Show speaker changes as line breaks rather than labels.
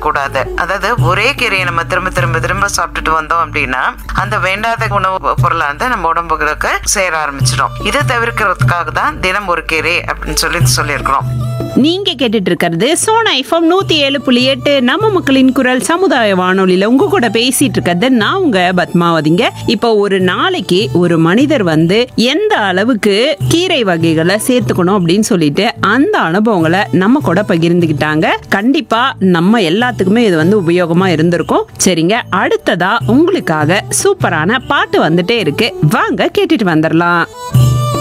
கூடாது அதாவது ஒரே கீரையை நம்ம திரும்ப திரும்ப திரும்ப சாப்பிட்டுட்டு வந்தோம் அப்படின்னா அந்த வேண்டாத உணவு பொருளை வந்து நம்ம உடம்புகளுக்கு சேர ஆரம்பிச்சிடும் இதை தவிர்க்கிறதுக்காக தான் தினம் ஒரு கீரை அப்படின்னு சொல்லி சொல்லியிருக்கிறோம்
நீங்க கேட்டுட்டு இருக்கிறது சோனா எஃப்எம் நூத்தி ஏழு புள்ளி எட்டு நம்ம மக்களின் குரல் சமுதாய வானொலியில உங்க கூட பேசிட்டு இருக்கிறது நான் உங்க பத்மாவதிங்க இப்போ ஒரு நாளைக்கு ஒரு மனிதர் வந்து எந்த அளவுக்கு கீரை வகைகளை சேர்த்துக்கணும் அப்படின்னு சொல்லிட்டு அந்த அனுபவங்களை நம்ம கூட பகிர்ந்துக்கிட்டாங்க கண்டிப்பா நம்ம எல்லாத்துக்குமே இது வந்து உபயோகமா இருந்திருக்கும் சரிங்க அடுத்ததா உங்களுக்காக சூப்பரான பாட்டு வந்துட்டே இருக்கு வாங்க கேட்டுட்டு வந்துடலாம்